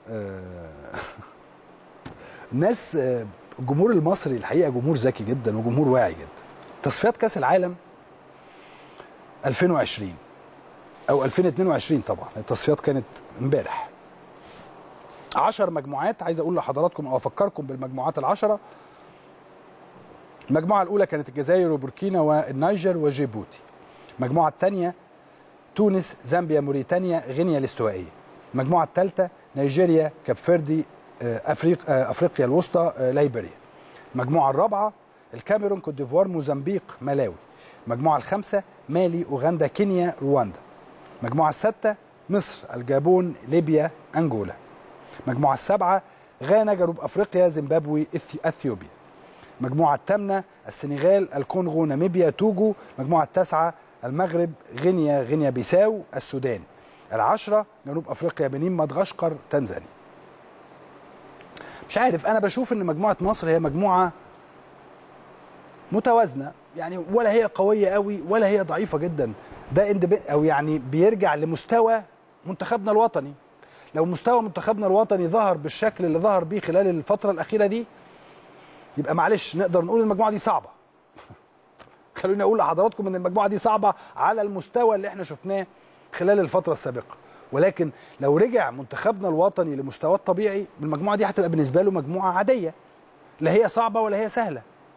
آه، الناس آه، الجمهور المصري الحقيقه جمهور ذكي جدا وجمهور واعي جدا تصفيات كاس العالم 2020 او 2022 طبعا التصفيات كانت امبارح 10 مجموعات عايز اقول لحضراتكم او افكركم بالمجموعات العشره المجموعه الاولى كانت الجزائر وبوركينا والنيجر وجيبوتي المجموعه الثانيه تونس زامبيا موريتانيا غينيا الاستوائيه المجموعه الثالثه نيجيريا كاب فيردي آه، افريق آه، افريقيا الوسطى آه، ليبيريا المجموعه الرابعه الكاميرون كوت ديفوار موزمبيق ملاوي المجموعه الخامسه مالي اوغندا كينيا رواندا المجموعه السادسه مصر الجابون ليبيا انجولا المجموعه السابعه غانا جنوب افريقيا زيمبابوي إثي- اثيوبيا المجموعه الثامنه السنغال الكونغو ناميبيا توجو المجموعه التاسعه المغرب غينيا غينيا بيساو السودان العشرة جنوب افريقيا بنين مدغشقر تنزانيا مش عارف انا بشوف ان مجموعه مصر هي مجموعه متوازنه يعني ولا هي قويه قوي ولا هي ضعيفه جدا ده اندب... او يعني بيرجع لمستوى منتخبنا الوطني لو مستوى منتخبنا الوطني ظهر بالشكل اللي ظهر بيه خلال الفتره الاخيره دي يبقى معلش نقدر نقول المجموعه دي صعبه خلوني اقول لحضراتكم ان المجموعه دي صعبه على المستوى اللي احنا شفناه خلال الفتره السابقه ولكن لو رجع منتخبنا الوطني لمستواه الطبيعي المجموعه دي هتبقى بالنسبه له مجموعه عاديه لا هي صعبه ولا هي سهله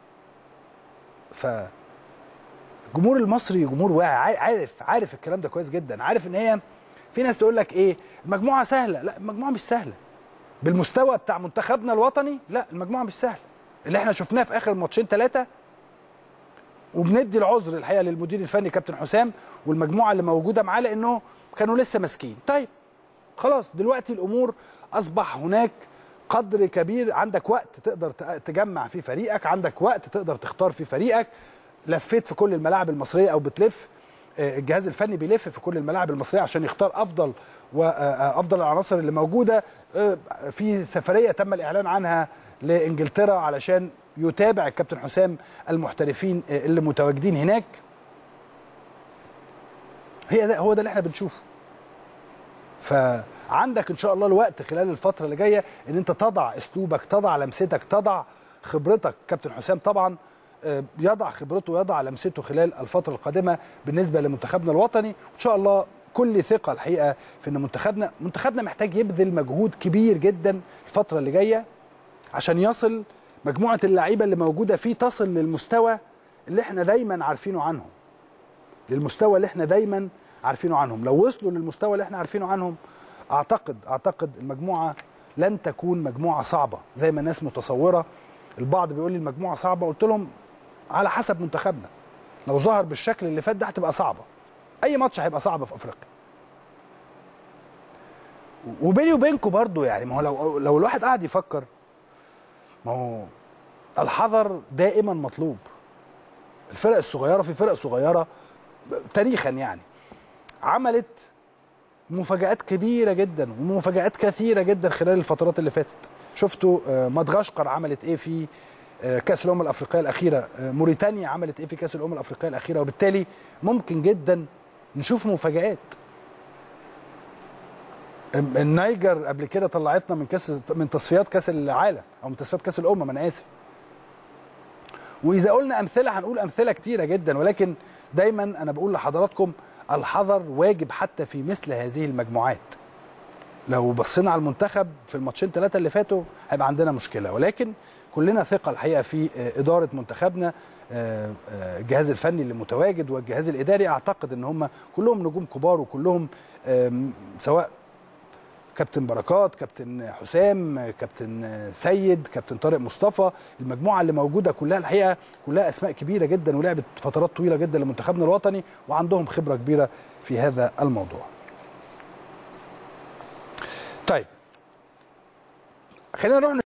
ف الجمهور المصري جمهور واعي عارف عارف الكلام ده كويس جدا عارف ان هي في ناس تقول لك ايه المجموعه سهله لا المجموعه مش سهله بالمستوى بتاع منتخبنا الوطني لا المجموعه مش سهله اللي احنا شفناه في اخر ماتشين ثلاثه وبندي العذر الحقيقه للمدير الفني كابتن حسام والمجموعه اللي موجوده معاه لانه كانوا لسه ماسكين طيب خلاص دلوقتي الامور اصبح هناك قدر كبير عندك وقت تقدر ت- تجمع فيه فريقك عندك وقت تقدر تختار فيه فريقك لفيت في كل الملاعب المصريه او بتلف آه، الجهاز الفني بيلف في كل الملاعب المصريه عشان يختار افضل وافضل العناصر اللي موجوده آه، في سفريه تم الاعلان عنها لانجلترا علشان يتابع الكابتن حسام المحترفين آه، اللي متواجدين هناك هي ده هو ده اللي احنا بنشوفه فعندك ان شاء الله الوقت خلال الفتره اللي جايه ان انت تضع اسلوبك تضع لمستك تضع خبرتك كابتن حسام طبعا آه، يضع خبرته ويضع لمسته خلال الفتره القادمه بالنسبه لمنتخبنا الوطني وان شاء الله كل ثقه الحقيقه في ان منتخبنا منتخبنا محتاج يبذل مجهود كبير جدا الفتره اللي جايه عشان يصل مجموعه اللعيبه اللي موجوده فيه تصل للمستوى اللي احنا دايما عارفينه عنهم للمستوى اللي احنا دايما عارفينه عنهم لو وصلوا للمستوى اللي احنا عارفينه عنهم اعتقد اعتقد المجموعه لن تكون مجموعه صعبه زي ما الناس متصوره البعض بيقول لي المجموعه صعبه قلت لهم على حسب منتخبنا لو ظهر بالشكل اللي فات ده هتبقى صعبه اي ماتش هيبقى صعب في افريقيا وبيني وبينكم برضو يعني ما هو لو لو الواحد قاعد يفكر ما هو الحذر دائما مطلوب الفرق الصغيره في فرق صغيره تاريخا يعني عملت مفاجآت كبيرة جدا ومفاجآت كثيرة جدا خلال الفترات اللي فاتت شفتوا آه، مدغشقر عملت ايه في آه، كأس الأمم الأفريقية الأخيرة آه، موريتانيا عملت ايه في كأس الأمم الأفريقية الأخيرة وبالتالي ممكن جدا نشوف مفاجآت ام- النيجر قبل كده طلعتنا من كاس من تصفيات كاس العالم او من تصفيات كاس الامم انا اسف واذا قلنا امثله هنقول امثله كتيره جدا ولكن دايما انا بقول لحضراتكم الحذر واجب حتى في مثل هذه المجموعات لو بصينا على المنتخب في الماتشين ثلاثه اللي فاتوا هيبقى عندنا مشكله ولكن كلنا ثقه الحقيقه في آه، اداره منتخبنا آه، آه، الجهاز الفني اللي متواجد والجهاز الاداري اعتقد ان هم كلهم نجوم كبار وكلهم آم، سواء كابتن بركات كابتن حسام كابتن سيد كابتن طارق مصطفى المجموعه اللي موجوده كلها الحقيقه كلها اسماء كبيره جدا ولعبت فترات طويله جدا لمنتخبنا الوطني وعندهم خبره كبيره في هذا الموضوع طيب خلينا نروح